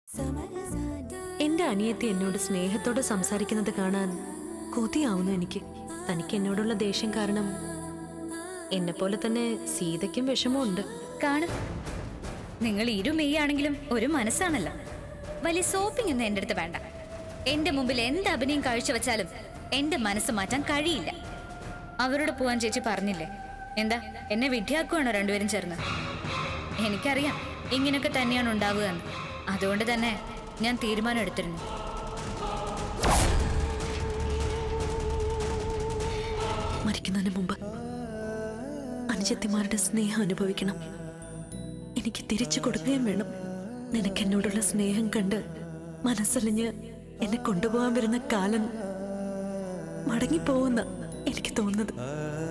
എന്റെ അനിയത്തി എന്നോട് സ്നേഹത്തോടെ സംസാരിക്കുന്നത് കാണാൻ കൊതിയാവുന്നു എനിക്ക് തനിക്ക് എന്നോടുള്ള ദേഷ്യം കാരണം എന്നെ പോലെ തന്നെ സീതയ്ക്കും വിഷമമുണ്ട് കാണും നിങ്ങൾ ഇരു മെയ്യാണെങ്കിലും ഒരു മനസ്സാണല്ലോ വലിയ സോപ്പിംഗ് ഒന്നും എൻ്റെ അടുത്ത് വേണ്ട എന്റെ മുമ്പിൽ എന്ത് അഭിനയം കാഴ്ചവെച്ചാലും എന്റെ മനസ്സ് മാറ്റാൻ കഴിയില്ല അവരോട് പോവാൻ ചേച്ചി പറഞ്ഞില്ലേ എന്താ എന്നെ വിഡ്ഢിയാക്കുവാണോ രണ്ടുപേരും ചേർന്ന് എനിക്കറിയാം ഇങ്ങനെയൊക്കെ തന്നെയാണ് ഉണ്ടാവുക എന്ന് അതുകൊണ്ട് തന്നെ ഞാൻ തീരുമാനം എടുത്തിരുന്നു മരിക്കുന്നതിന് മുമ്പ് അനുജത്തിമാരുടെ സ്നേഹം അനുഭവിക്കണം എനിക്ക് തിരിച്ചു കൊടുക്കുകയും വേണം നിനക്ക് എന്നോടുള്ള സ്നേഹം കണ്ട് മനസ്സലിഞ്ഞ് എന്നെ കൊണ്ടുപോകാൻ വരുന്ന കാലം മടങ്ങിപ്പോവുന്ന എനിക്ക് തോന്നുന്നത്